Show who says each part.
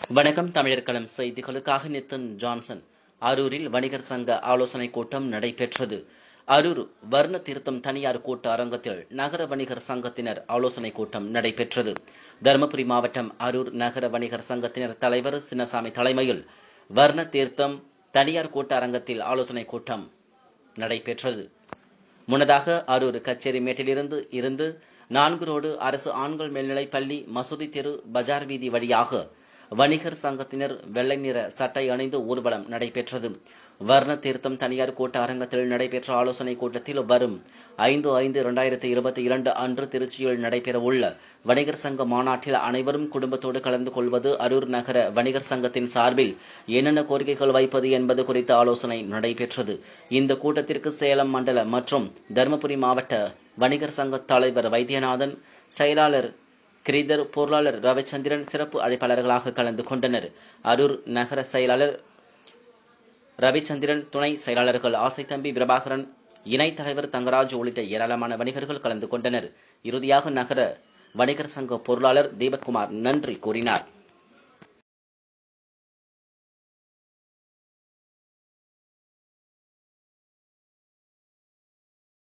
Speaker 1: வணக்கம் தமிழர் களம் செய்திகளுக்காக நித்தன் ஜான்சன் அரூரில் வணிகர் சங்க ஆலோசனை கூட்டம் நடைபெற்றது அரூர் வர்ண திருத்தம் தனியார் கூட்ட அரங்கத்தில் நகர வணிகர் சங்கத்தினர் ஆலோசனை கூட்டம் நடைபெற்றது தருமபுரி மாவட்டம் அரூர் நகர வணிகர் சங்கத்தினர் தலைவர் சின்னசாமி தலைமையில் வர்ண தீர்த்தம் தனியார் கூட்ட அரங்கத்தில் ஆலோசனை கூட்டம் நடைபெற்றது முன்னதாக அரூர் கச்சேரி மேட்டிலிருந்து இருந்து நான்கு ரோடு அரசு ஆண்கள் மேல்நிலைப் பள்ளி மசூதி தெரு பஜார் வீதி வழியாக வணிகர் சங்கத்தினர் வெள்ளை நிற சட்டை அணிந்து ஊர்வலம் நடைபெற்றது வர்ண தீர்த்தம் தனியார் கூட்ட அரங்கத்தில் நடைபெற்ற ஆலோசனை கூட்டத்தில் வரும் ஐந்து ஐந்து இரண்டாயிரத்தி இருபத்தி இரண்டு அன்று திருச்சியில் நடைபெறவுள்ள வணிகர் சங்க மாநாட்டில் அனைவரும் குடும்பத்தோடு கலந்து கொள்வது அரூர் நகர வணிகர் சங்கத்தின் சார்பில் என்னென்ன கோரிக்கைகள் வைப்பது என்பது குறித்த ஆலோசனை நடைபெற்றது இந்த கூட்டத்திற்கு சேலம் மண்டல மற்றும் தருமபுரி மாவட்ட வணிகர் சங்க தலைவர் வைத்தியநாதன் செயலாளர் கிரிதர் பொருளாளர் ரவிச்சந்திரன் சிறப்பு அழைப்பாளர்களாக கலந்து கொண்டனர் அரூர் நகர செயலாளர் ரவிச்சந்திரன் துணை செயலாளர்கள் ஆசை தம்பி பிரபாகரன் இணைத் தலைவர் தங்கராஜ் உள்ளிட்ட ஏராளமான வணிகர்கள் கலந்து கொண்டனர் இறுதியாக நகர வணிகர் சங்க பொருளாளர் தீபக்குமார் நன்றி கூறினார்